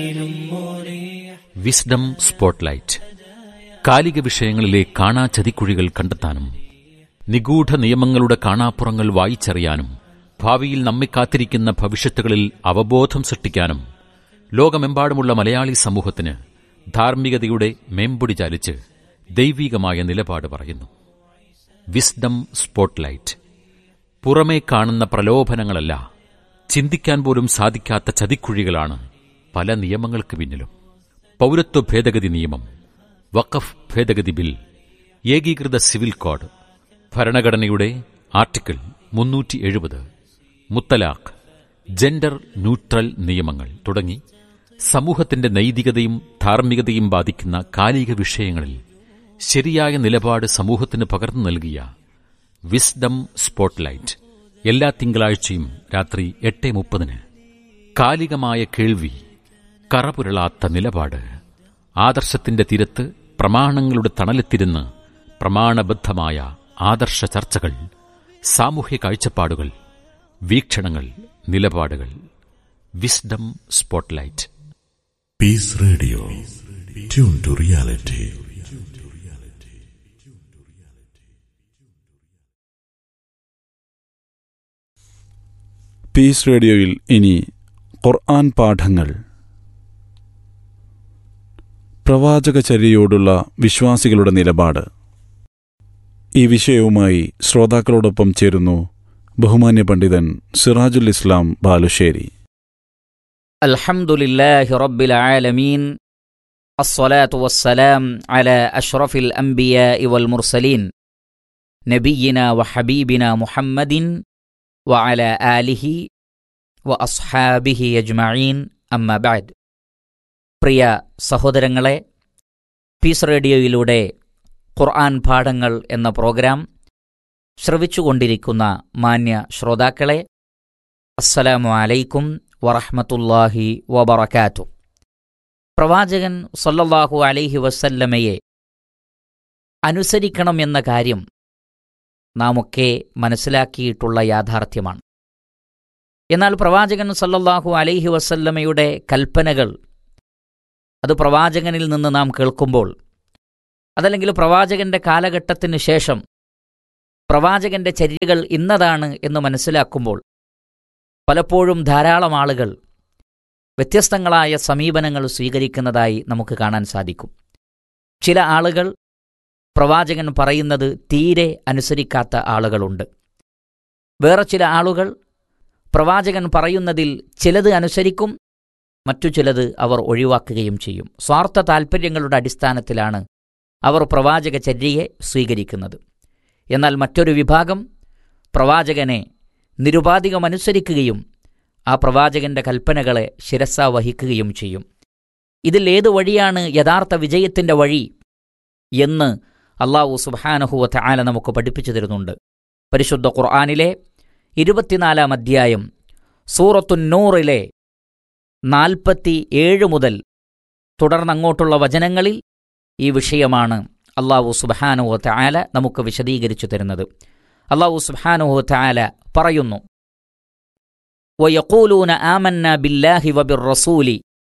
Wisdom spotlight കാലിക വിഷയങ്ങളിലെ കാണാ ചതിക്കുഴികൾ കണ്ടെത്താനും നിഗൂഢ നിയമങ്ങളുടെ കാണാപ്പുറങ്ങൾ വായിച്ചറിയാനും ഭാവിയിൽ നമ്മെ കാത്തിരിക്കുന്ന ഭവിഷ്യത്തുകളിൽ അവബോധം സൃഷ്ടിക്കാനും ലോകമെമ്പാടുമുള്ള മലയാളി സമൂഹത്തിന് ധാർമ്മികതയുടെ മേമ്പൊടി ചാലിച്ച് ദൈവീകമായ നിലപാട് പറയുന്നു വിസ്ഡം സ്പോട്ട്ലൈറ്റ് പുറമേ കാണുന്ന പ്രലോഭനങ്ങളല്ല ചിന്തിക്കാൻ പോലും സാധിക്കാത്ത ചതിക്കുഴികളാണ് പല നിയമങ്ങൾക്ക് പിന്നിലും പൗരത്വ ഭേദഗതി നിയമം വഖഫ് ഭേദഗതി ബിൽ ഏകീകൃത സിവിൽ കോഡ് ഭരണഘടനയുടെ ആർട്ടിക്കിൾ മുന്നൂറ്റി എഴുപത് മുത്തലാഖ് ജെൻഡർ ന്യൂട്രൽ നിയമങ്ങൾ തുടങ്ങി സമൂഹത്തിന്റെ നൈതികതയും ധാർമ്മികതയും ബാധിക്കുന്ന കാലിക വിഷയങ്ങളിൽ ശരിയായ നിലപാട് സമൂഹത്തിന് പകർന്നു നൽകിയ വിസ്ഡം സ്പോട്ട്ലൈറ്റ് എല്ലാ തിങ്കളാഴ്ചയും രാത്രി എട്ട് മുപ്പതിന് കാലികമായ കേൾവി കറപുരളാത്ത നിലപാട് ആദർശത്തിന്റെ തീരത്ത് പ്രമാണങ്ങളുടെ തണലെത്തിരുന്ന് പ്രമാണബദ്ധമായ ആദർശ ചർച്ചകൾ സാമൂഹ്യ കാഴ്ചപ്പാടുകൾ വീക്ഷണങ്ങൾ നിലപാടുകൾ wisdom spotlight peace radio tune to reality peace റേഡിയോയിൽ ഇനി ഖുർആൻ പാഠങ്ങൾ പ്രവാചകചര്യയോടുള്ള വിശ്വാസികളുടെ നിലപാട് ഈ വിഷയവുമായി ശ്രോതാക്കളോടൊപ്പം ചേരുന്നു ബഹുമാന്യ പണ്ഡിതൻ സിറാജുൽ ഇസ്ലാം ബാലുശ്ശേരി الحمد لله رب العالمين الصلاة والسلام على أشرف الأنبياء والمرسلين نبينا وحبيبنا محمد وعلى آله وأصحابه أجمعين أما بعد പ്രിയ സഹോദരങ്ങളെ പീസ് റേഡിയോയിലൂടെ ഖുർആൻ പാഠങ്ങൾ എന്ന പ്രോഗ്രാം ശ്രവിച്ചുകൊണ്ടിരിക്കുന്ന മാന്യ ശ്രോതാക്കളെ അസ്സലാമു അലൈക്കും വറഹ്മത്തുള്ളാഹി വബറകാത്തു പ്രവാചകൻ സല്ലല്ലാഹു അലൈഹി വസല്ലമയെ അനുസരിക്കണം എന്ന കാര്യം നാമൊക്കെ മനസ്സിലാക്കിയിട്ടുള്ള യാഥാർത്ഥ്യമാണ് എന്നാൽ പ്രവാചകൻ സല്ലല്ലാഹു അലൈഹി വസല്ലമയുടെ കൽപ്പനകൾ അത് പ്രവാചകനിൽ നിന്ന് നാം കേൾക്കുമ്പോൾ അതല്ലെങ്കിൽ പ്രവാചകന്റെ കാലഘട്ടത്തിന് ശേഷം പ്രവാചകന്റെ ചര്യകൾ ഇന്നതാണ് എന്ന് മനസ്സിലാക്കുമ്പോൾ പലപ്പോഴും ധാരാളം ആളുകൾ വ്യത്യസ്തങ്ങളായ സമീപനങ്ങൾ സ്വീകരിക്കുന്നതായി നമുക്ക് കാണാൻ സാധിക്കും ചില ആളുകൾ പ്രവാചകൻ പറയുന്നത് തീരെ അനുസരിക്കാത്ത ആളുകളുണ്ട് വേറെ ചില ആളുകൾ പ്രവാചകൻ പറയുന്നതിൽ ചിലത് അനുസരിക്കും മറ്റു ചിലത് അവർ ഒഴിവാക്കുകയും ചെയ്യും സ്വാർത്ഥ താൽപ്പര്യങ്ങളുടെ അടിസ്ഥാനത്തിലാണ് അവർ പ്രവാചക ചര്യയെ സ്വീകരിക്കുന്നത് എന്നാൽ മറ്റൊരു വിഭാഗം പ്രവാചകനെ നിരുപാധികമനുസരിക്കുകയും ആ പ്രവാചകന്റെ കൽപ്പനകളെ ശിരസ വഹിക്കുകയും ചെയ്യും ഇതിൽ ഏത് വഴിയാണ് യഥാർത്ഥ വിജയത്തിന്റെ വഴി എന്ന് അള്ളാഹു സുബാനഹുവ ആല നമുക്ക് പഠിപ്പിച്ചു തരുന്നുണ്ട് പരിശുദ്ധ ഖുർആാനിലെ ഇരുപത്തിനാലാം അധ്യായം സൂറത്തുന്നൂറിലെ നാൽപ്പത്തി ഏഴ് മുതൽ തുടർന്നങ്ങോട്ടുള്ള വചനങ്ങളിൽ ഈ വിഷയമാണ് അള്ളാഹു സുബാനുഹു ആല നമുക്ക് വിശദീകരിച്ചു തരുന്നത് അള്ളാഹു സുബാനുഹു ആല പറയുന്നു ويقولون آمنا بالله وبالرسول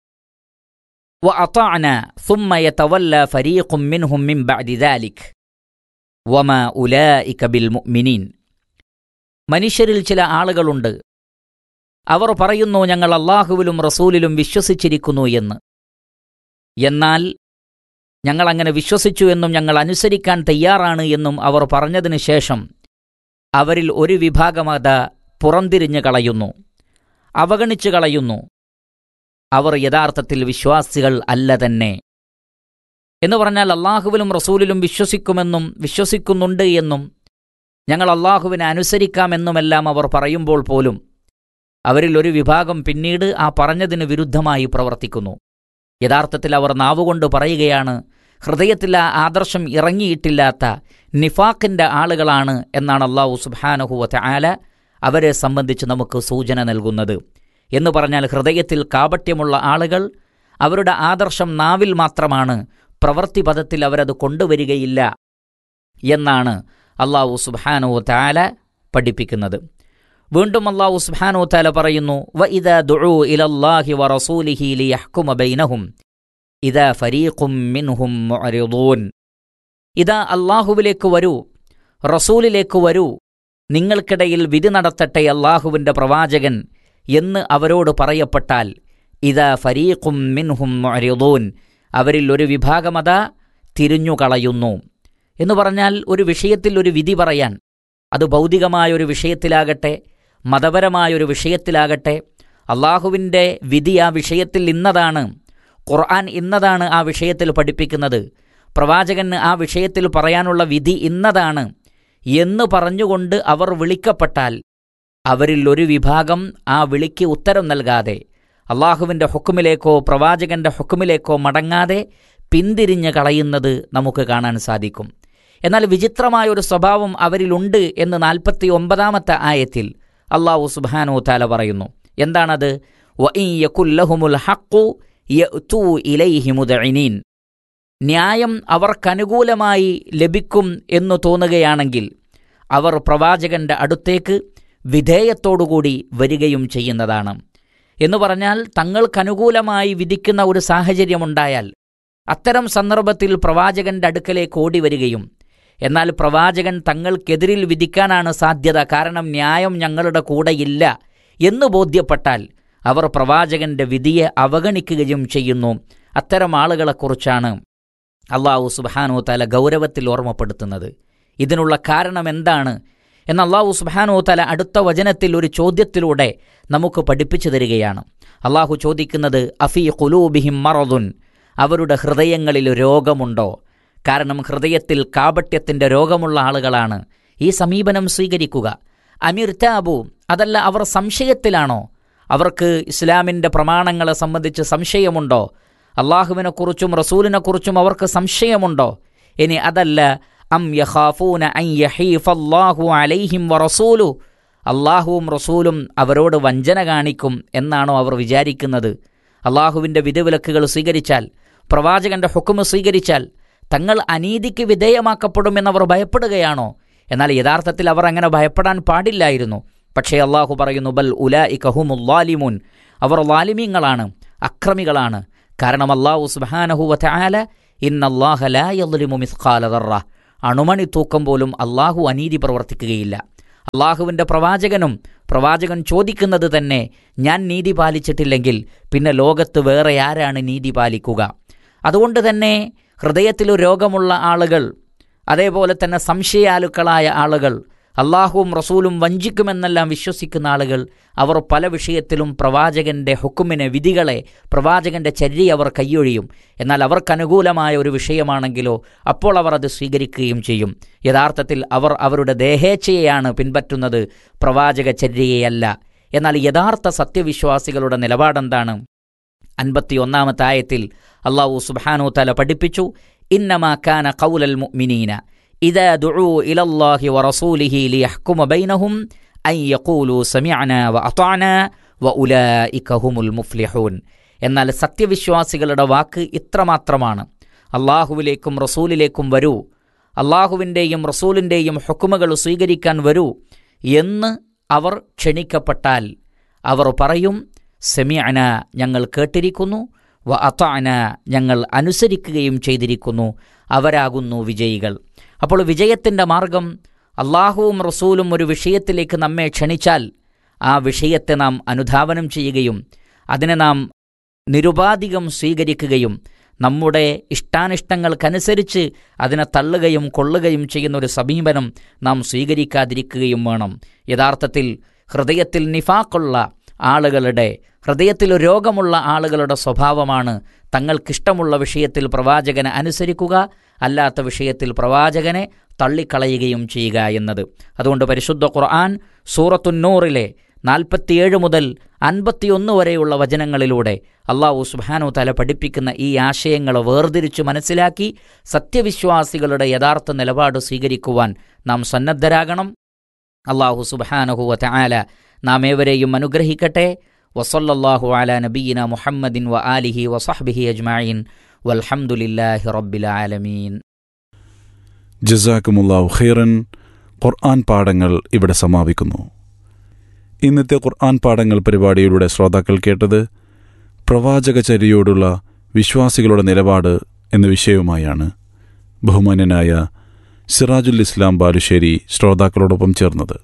وأطعنا ثم يتولى فريق منهم من بعد ذلك وما أولئك بالمؤمنين മനുഷ്യരിൽ ചില ആളുകളുണ്ട് അവർ പറയുന്നു ഞങ്ങൾ അള്ളാഹുവിലും റസൂലിലും വിശ്വസിച്ചിരിക്കുന്നു എന്ന് എന്നാൽ ഞങ്ങൾ അങ്ങനെ വിശ്വസിച്ചു എന്നും ഞങ്ങൾ അനുസരിക്കാൻ തയ്യാറാണ് എന്നും അവർ പറഞ്ഞതിനു ശേഷം അവരിൽ ഒരു വിഭാഗം അത് പുറംതിരിഞ്ഞു കളയുന്നു അവഗണിച്ചു കളയുന്നു അവർ യഥാർത്ഥത്തിൽ വിശ്വാസികൾ അല്ല തന്നെ എന്ന് പറഞ്ഞാൽ അള്ളാഹുവിലും റസൂലിലും വിശ്വസിക്കുമെന്നും വിശ്വസിക്കുന്നുണ്ട് എന്നും ഞങ്ങൾ അള്ളാഹുവിനെ അനുസരിക്കാമെന്നുമെല്ലാം അവർ പറയുമ്പോൾ പോലും അവരിൽ ഒരു വിഭാഗം പിന്നീട് ആ പറഞ്ഞതിന് വിരുദ്ധമായി പ്രവർത്തിക്കുന്നു യഥാർത്ഥത്തിൽ അവർ നാവുകൊണ്ട് പറയുകയാണ് ഹൃദയത്തിൽ ആ ആദർശം ഇറങ്ങിയിട്ടില്ലാത്ത നിഫാഖിന്റെ ആളുകളാണ് എന്നാണ് അള്ളാഹു സുബാനഹുവ ആല അവരെ സംബന്ധിച്ച് നമുക്ക് സൂചന നൽകുന്നത് എന്ന് പറഞ്ഞാൽ ഹൃദയത്തിൽ കാപട്യമുള്ള ആളുകൾ അവരുടെ ആദർശം നാവിൽ മാത്രമാണ് പ്രവൃത്തിപഥത്തിൽ അവരത് കൊണ്ടുവരികയില്ല എന്നാണ് അള്ളാഹു സുബാനു താല പഠിപ്പിക്കുന്നത് വീണ്ടും അള്ളാഹു സുബ്ഹാനഹു തആല പറയുന്നു വ ഇദാ ദുഉ ഇലല്ലാഹി വ റസൂലിഹി ലിയഹ്കുമ ബൈനഹും ഇദാ ഫരീഖും മിൻഹും മുഅ്രിദൂൻ ഇതാ അള്ളാഹുവിലേക്ക് വരൂ റസൂലിലേക്ക് വരൂ നിങ്ങൾക്കിടയിൽ വിധി നടത്തട്ടെ അള്ളാഹുവിൻ്റെ പ്രവാചകൻ എന്ന് അവരോട് പറയപ്പെട്ടാൽ ഇതാ ഫരീഖും മിൻഹും മുഅ്രിദൂൻ അവരിൽ ഒരു വിഭാഗമതാ തിരിഞ്ഞുകളയുന്നു എന്ന് പറഞ്ഞാൽ ഒരു വിഷയത്തിൽ ഒരു വിധി പറയാൻ അത് ഭൗതികമായ ഒരു വിഷയത്തിലാകട്ടെ മതപരമായ ഒരു വിഷയത്തിലാകട്ടെ അള്ളാഹുവിൻ്റെ വിധി ആ വിഷയത്തിൽ ഇന്നതാണ് ഖുർആൻ ഇന്നതാണ് ആ വിഷയത്തിൽ പഠിപ്പിക്കുന്നത് പ്രവാചകന് ആ വിഷയത്തിൽ പറയാനുള്ള വിധി ഇന്നതാണ് എന്ന് പറഞ്ഞുകൊണ്ട് അവർ വിളിക്കപ്പെട്ടാൽ അവരിൽ ഒരു വിഭാഗം ആ വിളിക്ക് ഉത്തരം നൽകാതെ അള്ളാഹുവിൻ്റെ ഹുക്കുമിലേക്കോ പ്രവാചകന്റെ ഹുക്കുമിലേക്കോ മടങ്ങാതെ പിന്തിരിഞ്ഞ് കളയുന്നത് നമുക്ക് കാണാൻ സാധിക്കും എന്നാൽ വിചിത്രമായ ഒരു സ്വഭാവം അവരിലുണ്ട് എന്ന് നാൽപ്പത്തി ഒമ്പതാമത്തെ ആയത്തിൽ അള്ളാഹു സുബാനോ താല പറയുന്നു എന്താണത് വഇൻ യകുല്ലഹുമുൽ ഹഖു യഅ്തു ഇലൈഹി മുദ്ഇനീൻ ന്യായം അവർക്കനുകൂലമായി ലഭിക്കും എന്നു തോന്നുകയാണെങ്കിൽ അവർ പ്രവാചകന്റെ അടുത്തേക്ക് വിധേയത്തോടുകൂടി വരികയും ചെയ്യുന്നതാണ് എന്ന് പറഞ്ഞാൽ തങ്ങൾക്കനുകൂലമായി വിധിക്കുന്ന ഒരു സാഹചര്യമുണ്ടായാൽ അത്തരം സന്ദർഭത്തിൽ പ്രവാചകന്റെ അടുക്കലേക്ക് ഓടി വരികയും എന്നാൽ പ്രവാചകൻ തങ്ങൾക്കെതിരിൽ വിധിക്കാനാണ് സാധ്യത കാരണം ന്യായം ഞങ്ങളുടെ കൂടെയില്ല എന്ന് ബോധ്യപ്പെട്ടാൽ അവർ പ്രവാചകന്റെ വിധിയെ അവഗണിക്കുകയും ചെയ്യുന്നു അത്തരം ആളുകളെക്കുറിച്ചാണ് അള്ളാഹു സുബാനോ തല ഗൗരവത്തിൽ ഓർമ്മപ്പെടുത്തുന്നത് ഇതിനുള്ള കാരണം എന്താണ് എന്ന് അള്ളാഹു സുബാനോ തല അടുത്ത വചനത്തിൽ ഒരു ചോദ്യത്തിലൂടെ നമുക്ക് പഠിപ്പിച്ചു തരികയാണ് അള്ളാഹു ചോദിക്കുന്നത് അഫി ഖുലൂബിഹിം മറദുൻ അവരുടെ ഹൃദയങ്ങളിൽ രോഗമുണ്ടോ കാരണം ഹൃദയത്തിൽ കാപട്യത്തിൻ്റെ രോഗമുള്ള ആളുകളാണ് ഈ സമീപനം സ്വീകരിക്കുക അമീർ താബു അതല്ല അവർ സംശയത്തിലാണോ അവർക്ക് ഇസ്ലാമിൻ്റെ പ്രമാണങ്ങളെ സംബന്ധിച്ച് സംശയമുണ്ടോ അള്ളാഹുവിനെക്കുറിച്ചും റസൂലിനെക്കുറിച്ചും അവർക്ക് സംശയമുണ്ടോ ഇനി അതല്ല അം യഖാഫൂന അൻ യഹീഫല്ലാഹു അലൈഹിം വറസൂലു അള്ളാഹുവും റസൂലും അവരോട് വഞ്ചന കാണിക്കും എന്നാണോ അവർ വിചാരിക്കുന്നത് അള്ളാഹുവിൻ്റെ വിധിവിലക്കുകൾ സ്വീകരിച്ചാൽ പ്രവാചകന്റെ ഹുക്കുമ് സ്വീകരിച്ചാൽ തങ്ങൾ അനീതിക്ക് വിധേയമാക്കപ്പെടുമെന്നവർ ഭയപ്പെടുകയാണോ എന്നാൽ യഥാർത്ഥത്തിൽ അവർ അങ്ങനെ ഭയപ്പെടാൻ പാടില്ലായിരുന്നു പക്ഷേ അള്ളാഹു പറയുന്നു ബൽ ഉല ഇഖഹുമുല്ലാലിമുൻ അവർ ലാലിമീങ്ങളാണ് അക്രമികളാണ് കാരണം അള്ളാഹു സുബാനഹുവല ഇന്നല്ലാഹലായലിമു മിസ്ഖാലതറ അണുമണി തൂക്കം പോലും അള്ളാഹു അനീതി പ്രവർത്തിക്കുകയില്ല അള്ളാഹുവിൻ്റെ പ്രവാചകനും പ്രവാചകൻ ചോദിക്കുന്നത് തന്നെ ഞാൻ നീതി പാലിച്ചിട്ടില്ലെങ്കിൽ പിന്നെ ലോകത്ത് വേറെ ആരാണ് നീതി പാലിക്കുക അതുകൊണ്ട് തന്നെ ഹൃദയത്തിൽ രോഗമുള്ള ആളുകൾ അതേപോലെ തന്നെ സംശയാലുക്കളായ ആളുകൾ അള്ളാഹുവും റസൂലും വഞ്ചിക്കുമെന്നെല്ലാം വിശ്വസിക്കുന്ന ആളുകൾ അവർ പല വിഷയത്തിലും പ്രവാചകന്റെ ഹുക്കുമിനെ വിധികളെ പ്രവാചകന്റെ ചര്യ അവർ കൈയൊഴിയും എന്നാൽ അവർക്കനുകൂലമായ ഒരു വിഷയമാണെങ്കിലോ അപ്പോൾ അവർ അത് സ്വീകരിക്കുകയും ചെയ്യും യഥാർത്ഥത്തിൽ അവർ അവരുടെ ദേഹേച്ഛയെയാണ് പിൻപറ്റുന്നത് പ്രവാചക ചര്യയല്ല എന്നാൽ യഥാർത്ഥ സത്യവിശ്വാസികളുടെ നിലപാടെന്താണ് അൻപത്തിയൊന്നാമത്തെ ആയത്തിൽ അള്ളാഹു സുബാനോ തല പഠിപ്പിച്ചു ഇന്നമാ കാന കൗലൽ മുഅ്മിനീന إذا دعوا إلى الله ورسوله ليحكم بينهم أن يقولوا سمعنا وأطعنا وأولئك هم المفلحون എന്നാൽ സത്യവിശ്വാസികളുടെ വാക്ക് ഇത്രമാത്രമാണ് അള്ളാഹുവിലേക്കും റസൂലിലേക്കും വരൂ അള്ളാഹുവിൻ്റെയും റസൂലിൻ്റെയും ഹുക്കുമകൾ സ്വീകരിക്കാൻ വരൂ എന്ന് അവർ ക്ഷണിക്കപ്പെട്ടാൽ അവർ പറയും സെമിഅന ഞങ്ങൾ കേട്ടിരിക്കുന്നു വ അത്താന ഞങ്ങൾ അനുസരിക്കുകയും ചെയ്തിരിക്കുന്നു അവരാകുന്നു വിജയികൾ അപ്പോൾ വിജയത്തിൻ്റെ മാർഗം അള്ളാഹുവും റസൂലും ഒരു വിഷയത്തിലേക്ക് നമ്മെ ക്ഷണിച്ചാൽ ആ വിഷയത്തെ നാം അനുധാവനം ചെയ്യുകയും അതിനെ നാം നിരുപാധികം സ്വീകരിക്കുകയും നമ്മുടെ ഇഷ്ടാനിഷ്ടങ്ങൾക്കനുസരിച്ച് അതിനെ തള്ളുകയും കൊള്ളുകയും ചെയ്യുന്ന ഒരു സമീപനം നാം സ്വീകരിക്കാതിരിക്കുകയും വേണം യഥാർത്ഥത്തിൽ ഹൃദയത്തിൽ നിഫാക്കുള്ള ആളുകളുടെ ഹൃദയത്തിൽ രോഗമുള്ള ആളുകളുടെ സ്വഭാവമാണ് തങ്ങൾക്കിഷ്ടമുള്ള വിഷയത്തിൽ പ്രവാചകനെ അനുസരിക്കുക അല്ലാത്ത വിഷയത്തിൽ പ്രവാചകനെ തള്ളിക്കളയുകയും ചെയ്യുക എന്നത് അതുകൊണ്ട് പരിശുദ്ധ ഖുർആൻ സൂറത്തുന്നൂറിലെ നാൽപ്പത്തിയേഴ് മുതൽ അൻപത്തിയൊന്ന് വരെയുള്ള വചനങ്ങളിലൂടെ അള്ളാഹു സുബാനു തല പഠിപ്പിക്കുന്ന ഈ ആശയങ്ങൾ വേർതിരിച്ചു മനസ്സിലാക്കി സത്യവിശ്വാസികളുടെ യഥാർത്ഥ നിലപാട് സ്വീകരിക്കുവാൻ നാം സന്നദ്ധരാകണം അള്ളാഹു സുബാനഹുവ തആല നാം ഏവരെയും അനുഗ്രഹിക്കട്ടെ വസല്ലല്ലാഹു അല നബീന മുഹമ്മദിൻ വ ആലിഹി വസഹ്ബിഹി അജ്മഈൻ വൽഹംദുലില്ലാഹി റബ്ബിൽ ആലമീൻ ജസാക്കുമുല്ലാഹു ഖൈറൻ ഖുർആൻ പാഠങ്ങൾ ഇവിടെ സമാപിക്കുന്നു ഇന്നത്തെ ഖുർആൻ പാഠങ്ങൾ പരിപാടിയിലൂടെ ശ്രോതാക്കൾ കേട്ടത് പ്രവാചകചര്യയോടുള്ള വിശ്വാസികളുടെ നിലപാട് എന്ന വിഷയവുമായാണ് ബഹുമാന്യനായ സിറാജുൽ ഇസ്ലാം ബാലുശ്ശേരി ശ്രോതാക്കളോടൊപ്പം ചേർന്നത്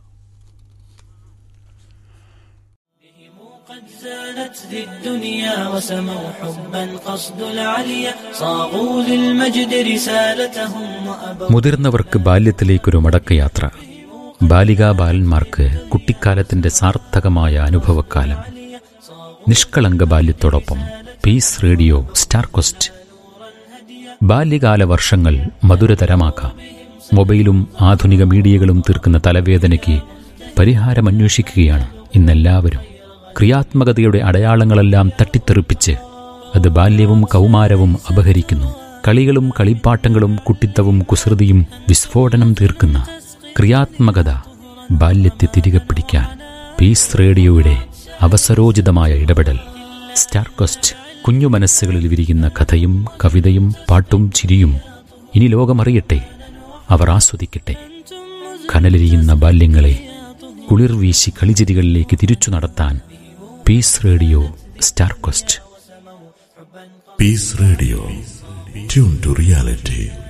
قد زانت ذي الدنيا وسموا حبا قصد العليا صاغوا للمجد رسالتهم وأبوا മുതിർന്നവർക്ക് ബാല്യത്തിലേക്കൊരു മടക്കയാത്ര ബാലികാ ബാലന്മാർക്ക് കുട്ടിക്കാലത്തിന്റെ സാർത്ഥകമായ അനുഭവക്കാലം നിഷ്കളങ്ക ബാല്യത്തോടൊപ്പം പീസ് റേഡിയോ സ്റ്റാർ കൊസ്റ്റ് ബാല്യകാല വർഷങ്ങൾ മധുരതരമാക്കാം മൊബൈലും ആധുനിക മീഡിയകളും തീർക്കുന്ന തലവേദനയ്ക്ക് പരിഹാരമന്വേഷിക്കുകയാണ് ഇന്നെല്ലാവരും ക്രിയാത്മകതയുടെ അടയാളങ്ങളെല്ലാം തട്ടിത്തെറിപ്പിച്ച് അത് ബാല്യവും കൗമാരവും അപഹരിക്കുന്നു കളികളും കളിപ്പാട്ടങ്ങളും കുട്ടിത്തവും കുസൃതിയും വിസ്ഫോടനം തീർക്കുന്ന ക്രിയാത്മകത ബാല്യത്തെ തിരികെ പിടിക്കാൻ പീസ് റേഡിയോയുടെ അവസരോചിതമായ ഇടപെടൽ സ്റ്റാർ കൊസ്റ്റ് കുഞ്ഞു മനസ്സുകളിൽ വിരിയുന്ന കഥയും കവിതയും പാട്ടും ചിരിയും ഇനി ലോകമറിയട്ടെ അവർ ആസ്വദിക്കട്ടെ കനലിരിയുന്ന ബാല്യങ്ങളെ കുളിർ വീശി കളിചിരികളിലേക്ക് തിരിച്ചു നടത്താൻ Peace radio star coast Peace Radio. Tune to reality.